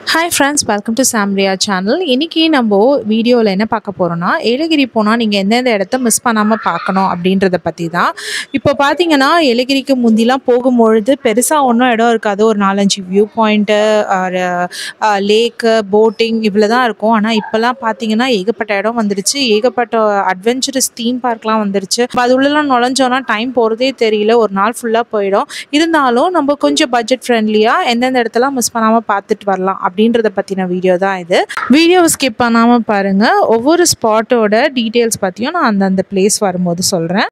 hi friends welcome to Samriya channel இன்றைக்கி நம்ம வீடியோவில் என்ன பார்க்க போகிறோன்னா ஏலகிரி போனால் நீங்கள் எந்தெந்த இடத்த மிஸ் பண்ணாமல் பார்க்கணும் அப்படின்றத பற்றி தான் இப்போ பார்த்தீங்கன்னா ஏலகிரிக்கு முந்திலாம் போகும்பொழுது பெருசாக ஒன்றும் இடம் இருக்காது ஒரு நாலஞ்சு வியூ பாயிண்ட்டு லேக்கு போட்டிங் இவ்வளோ தான் இருக்கும் ஆனால் இப்போல்லாம் பார்த்தீங்கன்னா ஏகப்பட்ட இடம் வந்துருச்சு ஏகப்பட்ட அட்வென்ச்சரஸ் தீம் பார்க்லாம் வந்துருச்சு இப்போ அது உள்ளலாம் நுழைஞ்சோன்னா டைம் போகிறதே தெரியல ஒரு நாள் ஃபுல்லாக போயிடும் இருந்தாலும் நம்ம கொஞ்சம் பட்ஜெட் ஃப்ரெண்ட்லியாக எந்தெந்த இடத்தெல்லாம் மிஸ் பண்ணாமல் பார்த்துட்டு வரலாம் அப்படின்றத பற்றின வீடியோ தான் இது வீடியோவை ஸ்கிப் பண்ணாமல் பாருங்கள் ஒவ்வொரு ஸ்பாட்டோட டீட்டெயில்ஸ் பற்றியும் நான் அந்தந்த பிளேஸ் வரும்போது சொல்கிறேன்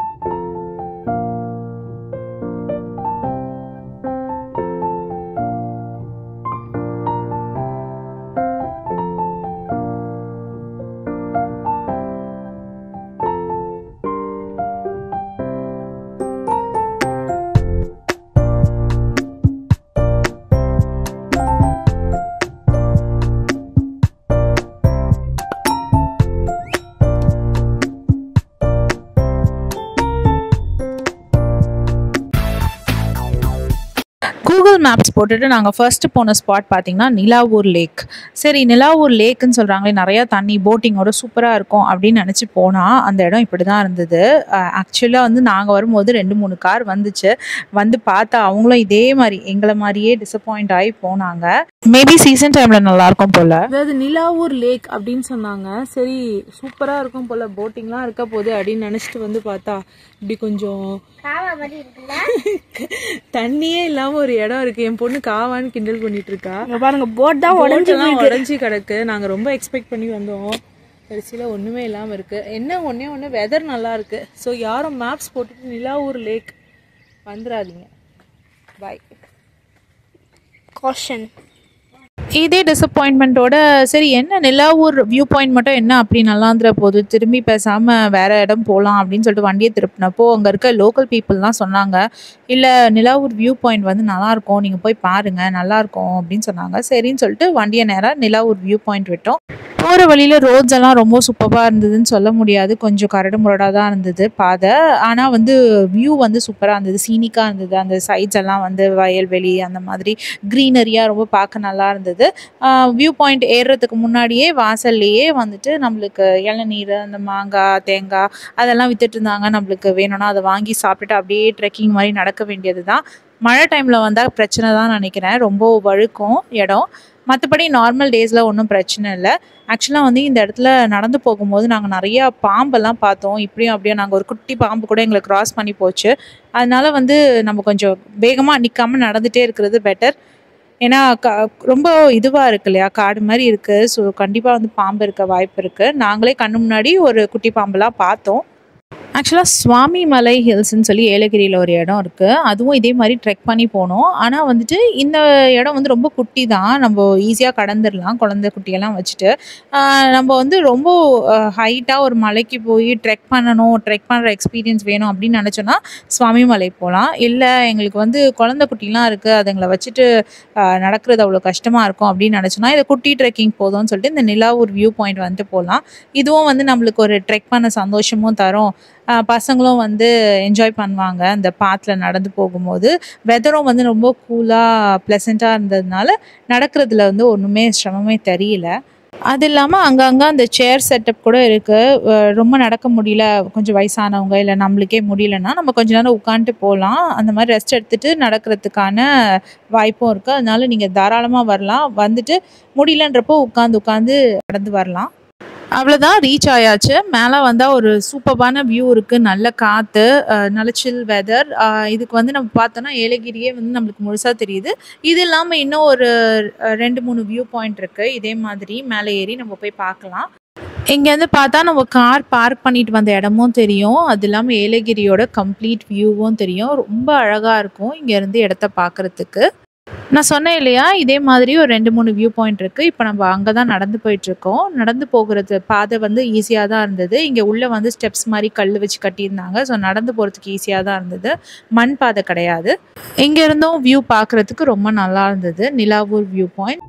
கூகுள் மேப்ஸ் போட்டுட்டு நாங்கள் ஃபர்ஸ்ட்டு போன ஸ்பாட் பார்த்தீங்கன்னா நிலாவூர் லேக் சரி நிலாவூர் லேக்குன்னு சொல்கிறாங்களே நிறையா தண்ணி போட்டிங்கோட சூப்பராக இருக்கும் அப்படின்னு நினச்சி போனால் அந்த இடம் இப்படி தான் இருந்தது ஆக்சுவலாக வந்து நாங்கள் வரும்போது ரெண்டு மூணு கார் வந்துச்சு வந்து பார்த்தா அவங்களும் இதே மாதிரி எங்களை மாதிரியே டிசப்பாயிண்ட் ஆகி போனாங்க மேபி சீசன் டைமில் நல்லாயிருக்கும் போல் அதாவது நிலாவூர் லேக் அப்படின்னு சொன்னாங்க சரி சூப்பரா இருக்கும் போல போட்டிங்லாம் இருக்க போகுது அப்படின்னு நினைச்சிட்டு வந்து பார்த்தா இப்படி கொஞ்சம் தண்ணியே இல்லாம ஒரு இடம் இருக்கு என் பொண்ணு காவான்னு கிண்டல் பண்ணிட்டு இருக்கா பாருங்க போட் தான் உடஞ்செல்லாம் உடஞ்சி கிடக்கு நாங்க ரொம்ப எக்ஸ்பெக்ட் பண்ணி வந்தோம் கடைசியில ஒண்ணுமே இல்லாம இருக்கு என்ன ஒண்ணே ஒண்ணு வெதர் நல்லா இருக்கு ஸோ யாரும் மேப்ஸ் போட்டுட்டு நிலாவூர் லேக் வந்துடாதீங்க பாய் காஷன் இதே டிசப்பாயின்மெண்ட்டோட சரி என்ன நிலாவூர் வியூ பாயிண்ட் மட்டும் என்ன அப்படி நல்லா இருந்துற போது திரும்பி பேசாமல் வேற இடம் போகலாம் அப்படின்னு சொல்லிட்டு வண்டியை திருப்பினப்போ அங்கே இருக்க லோக்கல் பீப்புளெலாம் சொன்னாங்க இல்லை நிலாவூர் வியூ பாயிண்ட் வந்து நல்லாயிருக்கும் நீங்கள் போய் பாருங்கள் நல்லாயிருக்கும் அப்படின்னு சொன்னாங்க சரின்னு சொல்லிட்டு வண்டியை நேராக நிலாவூர் வியூ பாயிண்ட் விட்டோம் போகிற வழியில் ரோட்ஸ் எல்லாம் ரொம்ப சூப்பராக இருந்ததுன்னு சொல்ல முடியாது கொஞ்சம் கரடு முரடாக தான் இருந்தது பாதை ஆனால் வந்து வியூ வந்து சூப்பராக இருந்தது சீனிக்காக இருந்தது அந்த சைட்ஸ் எல்லாம் வந்து வயல்வெளி அந்த மாதிரி க்ரீனரியாக ரொம்ப பார்க்க நல்லா இருந்தது வியூ பாயிண்ட் ஏறுறதுக்கு முன்னாடியே வாசல்லையே வந்துட்டு நம்மளுக்கு இளநீர் அந்த மாங்காய் தேங்காய் அதெல்லாம் வித்துட்டு இருந்தாங்க நம்மளுக்கு வேணும்னா அதை வாங்கி சாப்பிட்டுட்டு அப்படியே ட்ரெக்கிங் மாதிரி நடக்க வேண்டியது தான் மழை டைமில் வந்தால் பிரச்சனை தான் நினைக்கிறேன் ரொம்ப வழுக்கும் இடம் மற்றபடி நார்மல் டேஸில் ஒன்றும் பிரச்சனை இல்லை ஆக்சுவலாக வந்து இந்த இடத்துல நடந்து போகும்போது நாங்கள் நிறையா பாம்பெல்லாம் பார்த்தோம் இப்படியும் அப்படியே நாங்கள் ஒரு குட்டி பாம்பு கூட எங்களை க்ராஸ் பண்ணி போச்சு அதனால வந்து நம்ம கொஞ்சம் வேகமாக நிற்காம நடந்துகிட்டே இருக்கிறது பெட்டர் ஏன்னா க ரொம்ப இதுவாக இருக்கு இல்லையா காடு மாதிரி இருக்குது ஸோ கண்டிப்பாக வந்து பாம்பு இருக்க வாய்ப்பு இருக்குது நாங்களே கண்ணு முன்னாடி ஒரு குட்டி பாம்பெல்லாம் பார்த்தோம் ஆக்சுவலாக சுவாமி மலை ஹில்ஸ்ன்னு சொல்லி ஏலகிரியில் ஒரு இடம் இருக்குது அதுவும் இதே மாதிரி ட்ரெக் பண்ணி போனோம் ஆனால் வந்துட்டு இந்த இடம் வந்து ரொம்ப குட்டி தான் நம்ம ஈஸியாக கடந்துடலாம் குழந்தை குட்டியெல்லாம் வச்சுட்டு ஆஹ் நம்ம வந்து ரொம்ப ஹைட்டாக ஒரு மலைக்கு போய் ட்ரெக் பண்ணணும் ட்ரெக் பண்ணுற எக்ஸ்பீரியன்ஸ் வேணும் அப்படின்னு நினச்சோன்னா சுவாமி மலை போகலாம் இல்லை எங்களுக்கு வந்து குழந்தை குட்டிலாம் இருக்குது அதுங்களை வச்சுட்டு ஆஹ் நடக்கிறது அவ்வளோ கஷ்டமாக இருக்கும் அப்படின்னு நினச்சோன்னா இதை குட்டி ட்ரெக்கிங் போதும்னு சொல்லிட்டு இந்த நிலாவூர் வியூ பாயிண்ட் வந்துட்டு போகலாம் இதுவும் வந்து நம்மளுக்கு ஒரு ட்ரெக் பண்ண சந்தோஷமும் தரும் ஆஹ் பசங்களும் வந்து என்ஜாய் பண்ணுவாங்க அந்த பாத்தில் நடந்து போகும்போது வெதரும் வந்து ரொம்ப கூலாக ப்ளசண்ட்டாக இருந்ததுனால நடக்கிறதுல வந்து ஒன்றுமே சிரமமே தெரியல அது இல்லாமல் அங்கங்கே அந்த சேர் செட்டப் கூட இருக்குது ரொம்ப நடக்க முடியல கொஞ்சம் வயசானவங்க இல்லை நம்மளுக்கே முடியலன்னா நம்ம கொஞ்ச நேரம் உட்காந்துட்டு போகலாம் அந்த மாதிரி ரெஸ்ட் எடுத்துகிட்டு நடக்கிறதுக்கான வாய்ப்பும் இருக்குது அதனால நீங்கள் தாராளமாக வரலாம் வந்துட்டு முடியலன்றப்போ உட்காந்து உட்காந்து நடந்து வரலாம் அவ்வளோதான் ரீச் ஆயாச்சு மேலே வந்தால் ஒரு சூப்பரான வியூ இருக்குது நல்ல காற்று நல்ல சில் வெதர் இதுக்கு வந்து நம்ம பார்த்தோன்னா ஏலகிரியே வந்து நம்மளுக்கு முழுசாக தெரியுது இது இல்லாமல் இன்னும் ஒரு அஹ், ரெண்டு மூணு வியூ பாயிண்ட் இருக்குது இதே மாதிரி மேலே ஏறி நம்ம போய் பார்க்கலாம் இங்கேருந்து பார்த்தா நம்ம கார் பார்க் பண்ணிட்டு வந்த இடமும் தெரியும் அது இல்லாமல் ஏலகிரியோட கம்ப்ளீட் வியூவும் தெரியும் ரொம்ப அழகாக இருக்கும் இங்கேருந்து இடத்த பார்க்குறதுக்கு நான் சொன்னேன் இல்லையா இதே மாதிரி ஒரு ரெண்டு மூணு வியூ பாயிண்ட் இருக்குது இப்போ நம்ம அங்கே தான் நடந்து போயிட்டுருக்கோம் நடந்து போகிறது பாதை வந்து ஈஸியாக தான் இருந்தது இங்கே உள்ளே வந்து ஸ்டெப்ஸ் மாதிரி கல் வச்சு கட்டியிருந்தாங்க ஸோ நடந்து போகிறதுக்கு ஈஸியாக தான் இருந்தது மண் பாதை கிடையாது இங்கே இருந்தும் வியூ பார்க்குறதுக்கு ரொம்ப நல்லா இருந்தது Nilavur view point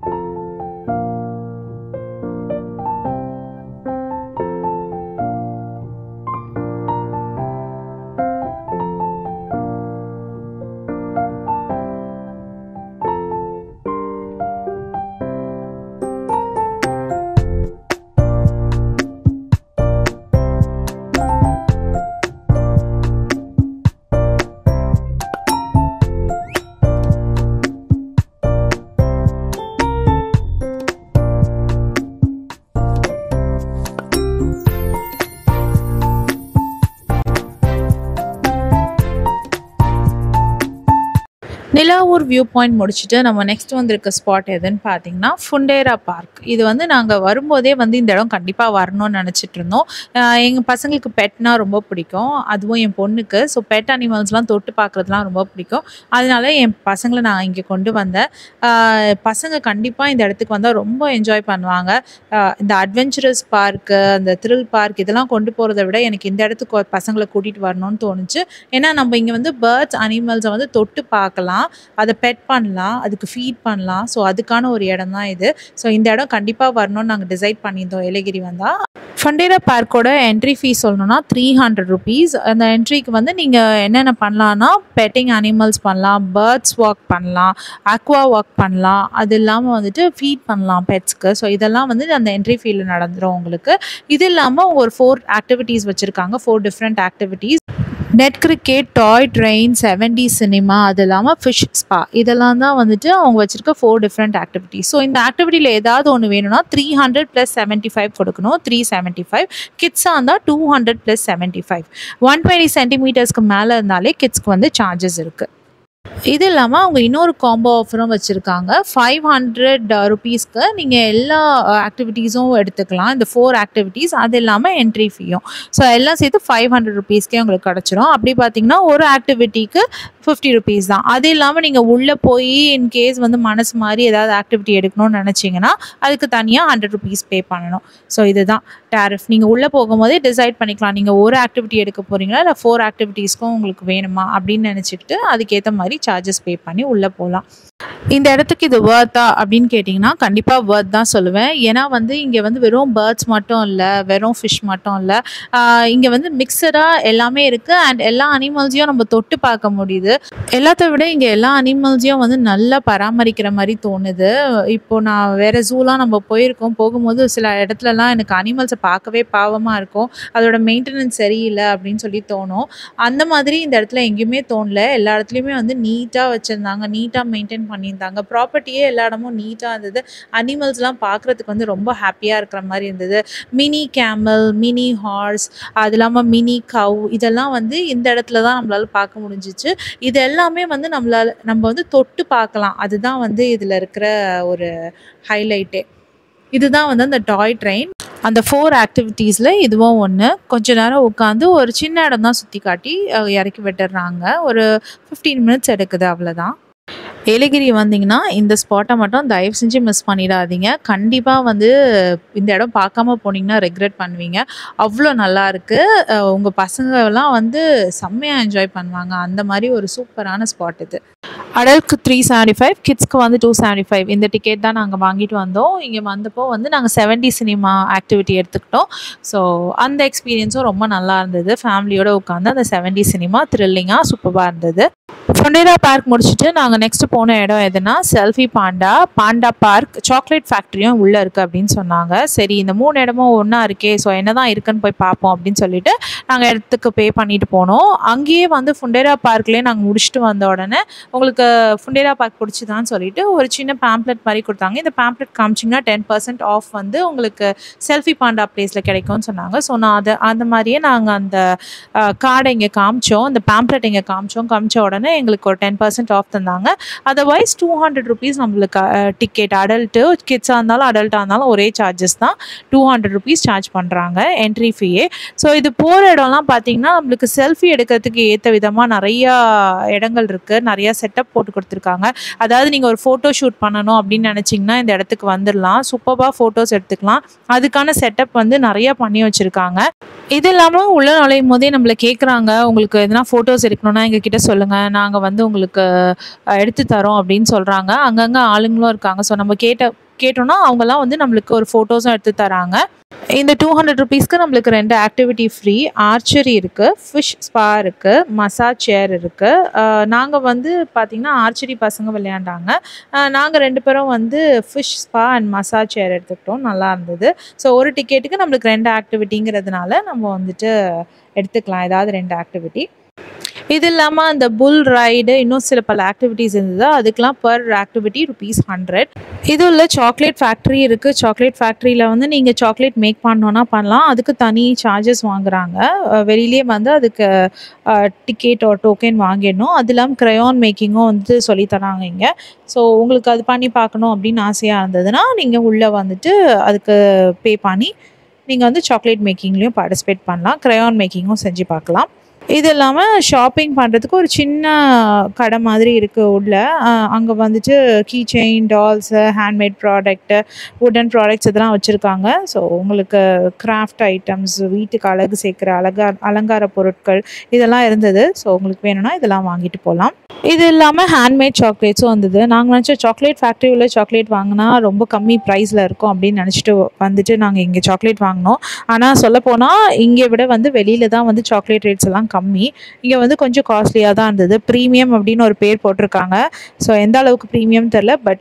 Nilavur view point முடிச்சுட்டு நம்ம நெக்ஸ்ட் வந்திருக்க ஸ்பாட் எதுன்னு பார்த்தீங்கன்னா ஃபுண்டேரா பார்க் இது வந்து நாங்கள் வரும்போதே வந்து இந்த இடம் கண்டிப்பாக வரணும்னு நினச்சிட்டு இருந்தோம் எங்கள் பசங்களுக்கு பெட்னா ரொம்ப பிடிக்கும் அதுவும் என் பொண்ணுக்கு ஸோ பெட் அனிமல்ஸ்லாம் தொட்டு பார்க்குறதுலாம் ரொம்ப பிடிக்கும் அதனால என் பசங்களை நான் இங்கே கொண்டு வந்தேன் ஆஹ் பசங்க கண்டிப்பாக இந்த இடத்துக்கு வந்தால் ரொம்ப என்ஜாய் பண்ணுவாங்க ஆஹ் இந்த அட்வென்ச்சரஸ் பார்க்கு அந்த த்ரில் பார்க் இதெல்லாம் கொண்டு போகிறத விட எனக்கு இந்த இடத்துக்கு பசங்களை கூட்டிகிட்டு வரணும்னு தோணுச்சு ஏன்னா நம்ம இங்கே வந்து பேர்ட்ஸ் அனிமல்ஸை வந்து தொட்டு பார்க்கலாம் அதை பெட் பண்ணலாம் அதுக்கு ஃபீட் பண்ணலாம் ஸோ அதுக்கான ஒரு இடம் தான் இது ஸோ இந்த இடம் கண்டிப்பாக வரணும்னு நாங்கள் டிசைட் பண்ணியிருந்தோம் ஏலகிரி வந்தால் ஃபண்டேரா பார்க்கோட என்ட்ரி ஃபீஸ் சொல்லணும்னா த்ரீ ஹண்ட்ரட் ருபீஸ் அந்த என்ட்ரிக்கு வந்து நீங்கள் என்னென்ன பண்ணலான்னா பெட்டிங் அனிமல்ஸ் பண்ணலாம் பேர்ட்ஸ் வாக் பண்ணலாம் அக்வா வாக் பண்ணலாம் அது இல்லாமல் வந்துட்டு ஃபீட் பண்ணலாம் பெட்ஸ்க்கு ஸோ இதெல்லாம் வந்து அந்த என்ட்ரி ஃபீல்டில் நடந்துடும் உங்களுக்கு இது இல்லாமல் ஒரு ஃபோர் ஆக்டிவிட்டீஸ் வச்சுருக்காங்க four different activities net cricket toy train seventy cinema அது இல்லாமல் ஃபிஷ் ஸ்பா இதெல்லாம் தான் வந்துட்டு அவங்க வச்சுருக்க ஃபோர் டிஃப்ரெண்ட் ஆக்டிவிட்டிஸ் ஸோ இந்த ஆக்டிவிட்டியில் ஏதாவது ஒன்று வேணும்னா three hundred plus seventy five கொடுக்கணும் த்ரீ செவன்ட்டி ஃபைவ் கிட்ஸாக இருந்தால் two hundred plus seventy five one twenty சென்டிமீட்டர்ஸ்க்கு மேலே இருந்தாலே கிட்ஸ்க்கு வந்து சார்ஜஸ் இருக்குது இது இல்லாமல் அவங்க இன்னொரு காம்போ ஆஃபரும் வச்சுருக்காங்க ஃபைவ் ஹண்ட்ரட் ருபீஸ்க்கு நீங்கள் எல்லா ஆக்டிவிட்டீஸும் எடுத்துக்கலாம் இந்த ஃபோர் ஆக்டிவிட்டீஸ் அது இல்லாமல் என்ட்ரி ஃபீயும் ஸோ எல்லாம் சேர்த்து ஃபைவ் ஹண்ட்ரட் ருபீஸ்க்கே உங்களுக்கு கிடச்சிரும் அப்படி பார்த்தீங்கன்னா ஒரு ஆக்டிவிட்டிக்கு ஃபிஃப்டி ருபீஸ் தான் அது இல்லாமல் நீங்கள் உள்ளே போய் இன்கேஸ் வந்து மனசு மாதிரி ஏதாவது ஆக்டிவிட்டி எடுக்கணும்னு நினச்சிங்கன்னா அதுக்கு தனியாக ஹண்ட்ரட் ருபீஸ் பே பண்ணணும் ஸோ இதுதான் டேரிஃப் நீங்கள் உள்ளே போகும்போதே டிசைட் பண்ணிக்கலாம் நீங்கள் ஒரு ஆக்டிவிட்டி எடுக்க போகிறீங்களா இல்லை ஃபோர் ஆக்டிவிட்டீஸ்க்கும் உங்களுக்கு வேணுமா அப்படின்னு நினச்சிக்கிட்டு அதுக்கேற்ற மாதிரி சார்ஜஸ் பே பண்ணி உள்ளே போகலாம் இந்த இடத்துக்கு இது வேர்த்தா அப்படின்னு கேட்டிங்கன்னா கண்டிப்பாக வேர்த் தான் சொல்லுவேன் ஏன்னா வந்து இங்கே வந்து வெறும் பேர்ட்ஸ் மட்டும் இல்லை வெறும் ஃபிஷ் மட்டும் இல்லை இங்கே வந்து மிக்சடாக எல்லாமே இருக்குது அண்ட் எல்லா அனிமல்ஸையும் நம்ம தொட்டு பார்க்க முடியுது எல்லாத்த விட இங்கே எல்லா அனிமல்ஸையும் வந்து நல்லா பராமரிக்கிற மாதிரி தோணுது இப்போ நான் வேறு ஜூலாம் நம்ம போயிருக்கோம் போகும்போது சில இடத்துலலாம் எனக்கு அனிமல்ஸை பார்க்கவே பாவமாக இருக்கும் அதோட மெயின்டெனன்ஸ் சரியில்லை அப்படின்னு சொல்லி தோணும் அந்த மாதிரி இந்த இடத்துல எங்கேயுமே தோணல எல்லா இடத்துலையுமே வந்து நீட்டாக வச்சுருந்தாங்க நீட்டாக மெயின்டைன் பண்ணியிருந்தாங்க ப்ராப்பர்ட்டியே எல்லா இடமும் நீட்டாக இருந்தது அனிமல்ஸ்லாம் பார்க்குறதுக்கு வந்து ரொம்ப ஹாப்பியாக இருக்கிற மாதிரி இருந்தது மினி கேமல் மினி ஹார்ஸ் அது இல்லாமல் மினி கவ் இதெல்லாம் வந்து இந்த இடத்துல தான் நம்மளால் பார்க்க முடிஞ்சிச்சு இது எல்லாமே வந்து நம்மளால் நம்ம வந்து தொட்டு பார்க்கலாம் அதுதான் வந்து இதில் இருக்கிற ஒரு ஹைலைட்டே இதுதான் வந்து அந்த டாய் ட்ரெயின் அந்த ஃபோர் ஆக்டிவிட்டீஸில் இதுவும் ஒன்று கொஞ்ச நேரம் உட்காந்து ஒரு சின்ன இடம் தான் சுற்றி காட்டி அஹ், இறக்கி விட்டுடுறாங்க ஒரு ஃபிஃப்டீன் மினிட்ஸ் எடுக்குது அவ்வளோதான் ஏலகிரி வந்தீங்கன்னா இந்த ஸ்பாட்டை மட்டும் தயவு செஞ்சு மிஸ் பண்ணிடாதீங்க கண்டிப்பாக வந்து இந்த இடம் பார்க்காம போனீங்கன்னா ரெக்ரெட் பண்ணுவீங்க அவ்வளோ நல்லா இருக்குது உங்கள் பசங்கெல்லாம் வந்து செம்மையாக என்ஜாய் பண்ணுவாங்க அந்த மாதிரி ஒரு சூப்பரான ஸ்பாட் இது அடல்ட்க்கு த்ரீ செவன்டி ஃபைவ் கிட்ஸ்க்கு வந்து டூ செவன்டி ஃபைவ் இந்த டிக்கெட் தான் நாங்கள் வாங்கிட்டு வந்தோம் இங்கே வந்தப்போ வந்து நாங்கள் செவன்டி சினிமா ஆக்டிவிட்டி எடுத்துக்கிட்டோம் ஸோ அந்த எக்ஸ்பீரியன்ஸும் ரொம்ப நல்லா இருந்தது ஃபேமிலியோட உட்காந்து அந்த செவன்டி சினிமா த்ரில்லிங்காக சூப்பராக இருந்தது ஃபொண்டேரா பார்க் முடிச்சுட்டு நாங்கள் நெக்ஸ்ட் போன இடம் எதுனா selfie panda panda park chocolate ஃபேக்ட்ரியும் உள்ளே இருக்குது அப்படின்னு சொன்னாங்க சரி இந்த மூணு இடமும் ஒன்றா இருக்கே ஸோ என்ன தான் இருக்குன்னு போய் பார்ப்போம் அப்படின்னு சொல்லிட்டு நாங்கள் இடத்துக்கு பே பண்ணிட்டு போனோம் அங்கேயே வந்து ஃபுண்டேரா பார்க்லேயே நாங்கள் முடிச்சுட்டு வந்த உடனே உங்களுக்கு ஃபுண்டேரா பார்க் பிடிச்சிதான்னு சொல்லிட்டு ஒரு சின்ன பேம்ப்ளெட் மாதிரி கொடுத்தாங்க இந்த பேம்ப்ளெட் காமிச்சிங்கன்னா டென் பர்சன்ட் ஆஃப் வந்து உங்களுக்கு செல்ஃபி பாண்டா பிளேஸில் கிடைக்கும்னு சொன்னாங்க ஸோ நான் அதை அந்த மாதிரியே நாங்கள் அந்த கார்டை இங்கே காமிச்சோம் அந்த பேம்ப்ளெட் இங்கே காமிச்சோம் காமிச்ச உடனே எங்களுக்கு ஒரு டென் பர்சன்ட் ஆஃப் தந்தாங்க அதர்வைஸ் டூ ஹண்ட்ரட் ருபீஸ் நம்மளுக்கு டிக்கெட் அடல்ட்டு கிட்ஸாக இருந்தாலும் அடல்ட்டாக இருந்தாலும் ஒரே சார்ஜஸ் தான் டூ ஹண்ட்ரட் ருபீஸ் சார்ஜ் பண்ணுறாங்க என்ட்ரி ஃபீயே ஸோ இது போகிற இடம்லாம் பார்த்தீங்கன்னா நம்மளுக்கு செல்ஃபி எடுக்கிறதுக்கு ஏற்ற விதமாக நிறையா இடங்கள் இருக்குது நிறையா செட்டப் போட்டு கொடுத்துருக்காங்க அதாவது நீங்கள் ஒரு ஃபோட்டோ ஷூட் பண்ணணும் அப்படின்னு நினச்சிங்கன்னா இந்த இடத்துக்கு வந்துடலாம் சூப்பராக ஃபோட்டோஸ் எடுத்துக்கலாம் அதுக்கான செட்டப் வந்து நிறையா பண்ணி வச்சுருக்காங்க இது இல்லாமல் உள்ள நுழையும் போதே நம்மளை கேட்குறாங்க உங்களுக்கு எதனா ஃபோட்டோஸ் எடுக்கணும்னா எங்ககிட்ட சொல்லுங்கள் நாங்கள் வந்து உங்களுக்கு அஹ், எடுத்து தரோம் அப்படின்னு சொல்கிறாங்க அங்கங்கே ஆளுங்களும் இருக்காங்க ஸோ நம்ம கேட்ட கேட்டோம்னா அவங்கெல்லாம் வந்து நம்மளுக்கு ஒரு ஃபோட்டோஸும் எடுத்து தராங்க இந்த டூ ஹண்ட்ரட் ருபீஸ்க்கு நம்மளுக்கு ரெண்டு ஆக்டிவிட்டி ஃப்ரீ ஆர்ச்சரி இருக்குது ஃபிஷ் ஸ்பா இருக்குது மசாஜ் சேர் இருக்குது நாங்கள் வந்து பார்த்திங்கன்னா ஆர்ச்சரி பசங்க விளையாண்டாங்க நாங்கள் ரெண்டு பேரும் வந்து fish spa and massage chair எடுத்துக்கிட்டோம் நல்லா இருந்தது ஸோ ஒரு டிக்கெட்டுக்கு நம்மளுக்கு ரெண்டு ஆக்டிவிட்டிங்கிறதுனால நம்ம வந்துட்டு எடுத்துக்கலாம் ஏதாவது ரெண்டு ஆக்டிவிட்டி இது இல்லாமல் அந்த புல் ரைடு இன்னும் சில பல ஆக்டிவிட்டீஸ் இருந்தது அதுக்கெலாம் பர் ஆக்டிவிட்டி ருபீஸ் ஹண்ட்ரட் இது உள்ள சாக்லேட் ஃபேக்ட்ரி இருக்குது சாக்லேட் ஃபேக்ட்ரியில் வந்து நீங்கள் சாக்லேட் மேக் பண்ணோன்னா பண்ணலாம் அதுக்கு தனி சார்ஜஸ் வாங்குறாங்க அஹ் வெளியிலே வந்து அதுக்கு டிக்கெட் ஒரு டோக்கன் வாங்கிடணும் அது இல்லாமல் க்ரையான் மேக்கிங்கும் வந்து சொல்லி தராங்க இங்கே ஸோ உங்களுக்கு அது பண்ணி பார்க்கணும் அப்படின்னு ஆசையாக இருந்ததுன்னா நீங்கள் உள்ளே வந்துட்டு அதுக்கு பே பண்ணி நீங்கள் வந்து சாக்லேட் மேக்கிங்லேயும் பார்ட்டிசிபேட் பண்ணலாம் க்ரையான் மேக்கிங்கும் செஞ்சு பார்க்கலாம் இது இல்லாமல் ஷாப்பிங் பண்ணுறதுக்கு ஒரு சின்ன கடை மாதிரி இருக்குது உள்ள அங்கே வந்துட்டு key chain dolls handmade product wooden products இதெல்லாம் வச்சுருக்காங்க ஸோ உங்களுக்கு கிராஃப்ட் ஐட்டம்ஸ் வீட்டுக்கு அழகு சேர்க்குற அலங்கார அலங்கார பொருட்கள் இதெல்லாம் இருந்தது ஸோ உங்களுக்கு வேணும்னா இதெல்லாம் வாங்கிட்டு போகலாம் இது இல்லாமல் ஹேண்ட்மேட் சாக்லேட்ஸும் வந்தது நாங்கள் நினச்ச சாக்லேட் ஃபேக்ட்ரி உள்ள சாக்லேட் வாங்கினா ரொம்ப கம்மி ப்ரைஸில் இருக்கும் அப்படின்னு நினச்சிட்டு வந்துட்டு நாங்கள் இங்கே சாக்லேட் வாங்கினோம் ஆனால் சொல்லப்போனால் இங்கே விட வந்து வெளியில் தான் வந்து சாக்லேட் ரேட்ஸ் எல்லாம் கம்மி இங்கே வந்து கொஞ்சம் காஸ்ட்லியாக தான் இருந்தது ப்ரீமியம் அப்படின்னு ஒரு பேர் போட்டிருக்காங்க ஸோ எந்த அளவுக்கு ப்ரீமியம் தெரில பட்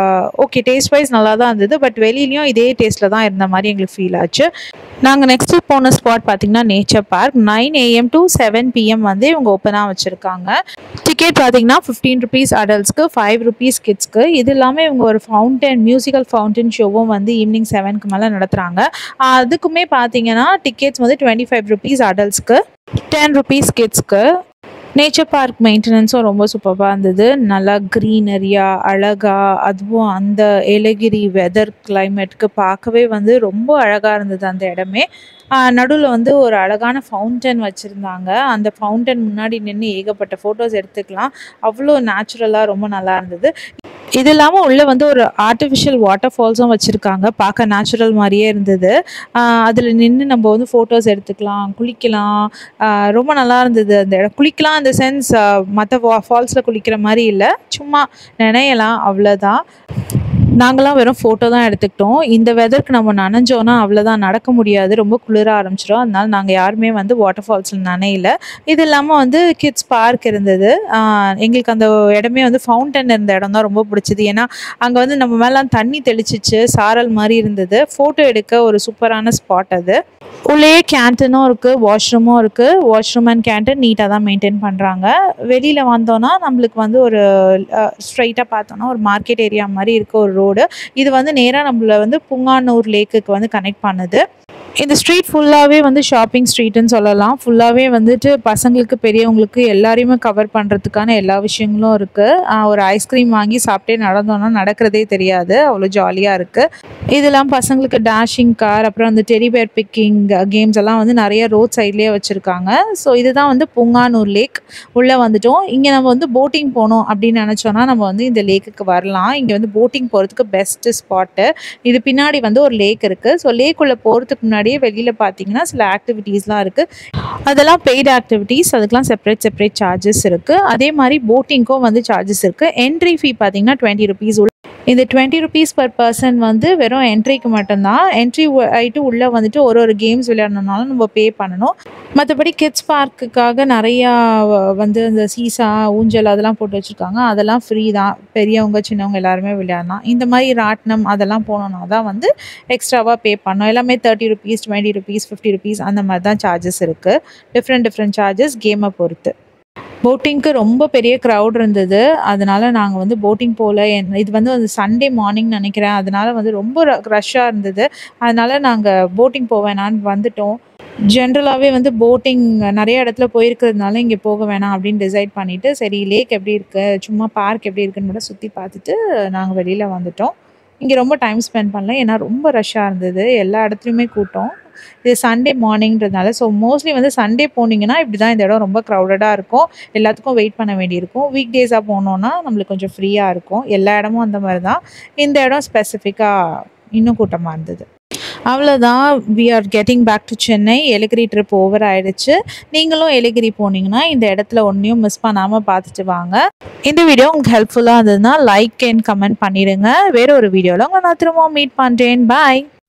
ஓகே டேஸ்ட் வைஸ் நல்லா தான் இருந்தது பட் வெளியிலையும் இதே டேஸ்ட்டில் தான் இருந்த மாதிரி எங்களுக்கு ஃபீல் ஆச்சு நாங்கள் நெக்ஸ்ட்டு போன ஸ்பாட் பார்த்திங்கன்னா nature park nine AM to seven PM வந்து இவங்க ஓப்பனாக வச்சுருக்காங்க டிக்கெட் பார்த்தீங்கன்னா ஃபிஃப்டீன் ருபீஸ் அடல்ட்ஸ்க்கு ஃபைவ் ருபீஸ் கிட்ஸ்க்கு இது இல்லாமல் இவங்க ஒரு ஃபவுண்டன் மியூசிக்கல் ஃபவுண்டன் ஷோவும் வந்து ஈவினிங் செவனுக்கு மேலே நடத்துகிறாங்க அதுக்குமே பார்த்தீங்கன்னா டிக்கெட்ஸ் வந்து டுவெண்ட்டி ஃபைவ் ருபீஸ் அடல்ட்ஸ்க்கு டென் ருபீஸ் கிட்ஸ்க்கு நேச்சர் பார்க் மெயின்டெனன்ஸும் ரொம்ப சூப்பராக இருந்தது நல்லா க்ரீனரியாக அழகாக அதுவும் அந்த ஏலகிரி வெதர் கிளைமேட்டுக்கு பார்க்கவே வந்து ரொம்ப அழகாக இருந்தது அந்த இடமே நடுவில் வந்து ஒரு அழகான ஃபவுண்டன் வச்சுருந்தாங்க அந்த ஃபவுண்டன் முன்னாடி நின்று ஏகப்பட்ட ஃபோட்டோஸ் எடுத்துக்கலாம் அவ்வளோ நேச்சுரலாக ரொம்ப நல்லா இருந்தது இது இல்லாமல் உள்ளே வந்து ஒரு ஆர்டிஃபிஷியல் வாட்டர் ஃபால்ஸும் வச்சுருக்காங்க பார்க்க நேச்சுரல் மாதிரியே இருந்தது அதில் நின்று நம்ம வந்து ஃபோட்டோஸ் எடுத்துக்கலாம் குளிக்கலாம் ஆஹ் ரொம்ப நல்லா இருந்தது அந்த இடம் குளிக்கலாம் இந்த சென்ஸ் மற்ற ஃபால்ஸில் குளிக்கிற மாதிரி இல்லை சும்மா நினையலாம் அவ்வளோதான் நாங்களாம் வெறும் ஃபோட்டோ தான் எடுத்துக்கிட்டோம் இந்த வெதருக்கு நம்ம நனைஞ்சோன்னா அவ்வளோதான் நடக்க முடியாது ரொம்ப குளிர ஆரம்பிச்சிடும் அதனால நாங்கள் யாருமே வந்து வாட்டர் ஃபால்ஸில் நனையல இது இல்லாமல் வந்து கிட்ஸ் பார்க் இருந்தது ஆஹ் எங்களுக்கு அந்த இடமே வந்து ஃபவுண்டன் இருந்த இடம் தான் ரொம்ப பிடிச்சது ஏன்னா அங்கே வந்து நம்ம மேலே தண்ணி தெளிச்சிச்சு சாரல் மாதிரி இருந்தது ஃபோட்டோ எடுக்க ஒரு சூப்பரான ஸ்பாட் அது உள்ளேயே கேன்டீனும் இருக்குது வாஷ்ரூமும் இருக்குது வாஷ்ரூம் அண்ட் கேன்டீன் நீட்டாக தான் மெயின்டைன் பண்ணுறாங்க வெளியில் வந்தோன்னா நம்மளுக்கு வந்து ஒரு ஸ்ட்ரைட்டாக பார்த்தோன்னா ஒரு மார்க்கெட் ஏரியா மாதிரி இருக்க ஒரு ரோடு இது வந்து நேராக நம்மள வந்து புங்கானூர் லேக்குக்கு வந்து கனெக்ட் பண்ணுது இந்த ஸ்ட்ரீட் ஃபுல்லாகவே வந்து ஷாப்பிங் ஸ்ட்ரீட்டுன்னு சொல்லலாம் ஃபுல்லாகவே வந்துட்டு பசங்களுக்கு பெரியவங்களுக்கு எல்லாரையுமே கவர் பண்ணுறதுக்கான எல்லா விஷயங்களும் இருக்குது ஒரு ஐஸ்கிரீம் வாங்கி சாப்பிட்டே நடந்தோன்னா நடக்கிறதே தெரியாது அவ்வளோ ஜாலியாக இருக்குது இதெல்லாம் பசங்களுக்கு டேஷிங் கார் அப்புறம் அந்த டெரிபேர் பிக்கிங் கேம்ஸ் எல்லாம் வந்து நிறைய ரோட் சைட்லேயே வச்சுருக்காங்க ஸோ இதுதான் வந்து புங்கானூர் லேக் உள்ளே வந்துட்டோம் இங்கே நம்ம வந்து போட்டிங் போகணும் அப்படின்னு நினச்சோன்னா நம்ம வந்து இந்த லேக்குக்கு வரலாம் இங்கே வந்து போட்டிங் போகிறதுக்கு பெஸ்ட்டு ஸ்பாட்டு இது பின்னாடி வந்து ஒரு லேக் இருக்குது ஸோ லேக்குள்ளே போகிறதுக்கு முன்னாடியே வெளியில் பார்த்தீங்கன்னா சில ஆக்டிவிட்டீஸ்லாம் இருக்குது அதெல்லாம் பெய்டு ஆக்டிவிட்டீஸ் அதுக்கெலாம் செப்பரேட் செப்பரேட் சார்ஜஸ் இருக்குது அதே மாதிரி போட்டிங்க்கும் வந்து சார்ஜஸ் இருக்குது என்ட்ரி ஃபீ பார்த்தீங்கன்னா டுவெண்ட்டி ருபீஸ் இந்த டுவெண்ட்டி ருபீஸ் பர் பர்சன் வந்து வெறும் என்ட்ரிக்கு மட்டும்தான் என்ட்ரி ஆகிட்டு உள்ளே வந்துட்டு ஒரு ஒரு கேம்ஸ் விளையாடணுனாலும் நம்ம பே பண்ணணும் மற்றபடி கிட்ஸ் பார்க்குக்காக நிறையா வ- வந்து இந்த சீசா ஊஞ்சல் அதெல்லாம் போட்டு வச்சுருக்காங்க அதெல்லாம் ஃப்ரீ தான் பெரியவங்க சின்னவங்க எல்லாருமே விளையாடலாம் இந்த மாதிரி ராட்டினம் அதெல்லாம் போனோம்னா தான் வந்து எக்ஸ்ட்ராவாக பே பண்ணோம் எல்லாமே thirty rupees twenty rupees fifty rupees அந்த மாதிரி தான் சார்ஜஸ் இருக்குது டிஃப்ரெண்ட் டிஃப்ரெண்ட் சார்ஜஸ் கேமை பொறுத்து போட்டிங்க்கு ரொம்ப பெரிய க்ரௌட் இருந்தது அதனால நாங்கள் வந்து போட்டிங் போகல என்- இது வந்து வந்து சண்டே மார்னிங் நினைக்கிறேன் அதனால வந்து ரொம்ப ரஷ்ஷாக இருந்தது அதனால நாங்கள் போட்டிங் போவேணான்னு வந்துட்டோம் ஜென்ரலாகவே வந்து போட்டிங் நிறைய இடத்துல போயிருக்கிறதுனால இங்கே போக வேணாம் அப்படின்னு டிசைட் பண்ணிவிட்டு சரி லேக் எப்படி இருக்குது சும்மா பார்க் எப்படி இருக்குன்னு மட்டும் சுற்றி பார்த்துட்டு நாங்கள் வெளியில் வந்துட்டோம் இங்கே ரொம்ப டைம் ஸ்பெண்ட் பண்ணல ஏன்னா ரொம்ப ரஷ்ஷாக இருந்தது எல்லா இடத்துலையுமே கூட்டம் இது சண்டே மார்னிங்கிறதுனால ஸோ மோஸ்ட்லி வந்து சண்டே போனீங்கன்னா இப்படி தான் இந்த இடம் ரொம்ப க்ரௌடடாக இருக்கும் எல்லாத்துக்கும் வெயிட் பண்ண வேண்டியிருக்கும் வீக் டேஸாக போனோன்னா நம்மளுக்கு கொஞ்சம் ஃப்ரீயாக இருக்கும் எல்லா இடமும் அந்த மாதிரி தான் இந்த இடம் ஸ்பெசிஃபிக்காக இன்னும் கூட்டமாக இருந்தது அவ்வளோதான் we are getting back to Chennai Yelagiri trip over ஆயிடுச்சு நீங்களும் எலிகிரி போனீங்கன்னா இந்த இடத்துல ஒன்றையும் மிஸ் பண்ணாமல் பார்த்துட்டு வாங்க இந்த வீடியோ உங்களுக்கு ஹெல்ப்ஃபுல்லாக இருந்ததுன்னா லைக் அண்ட் கமெண்ட் பண்ணிடுங்க வேற ஒரு வீடியோவில் உங்களை நான் திரும்ப மீட் பண்ணுறேன் பாய்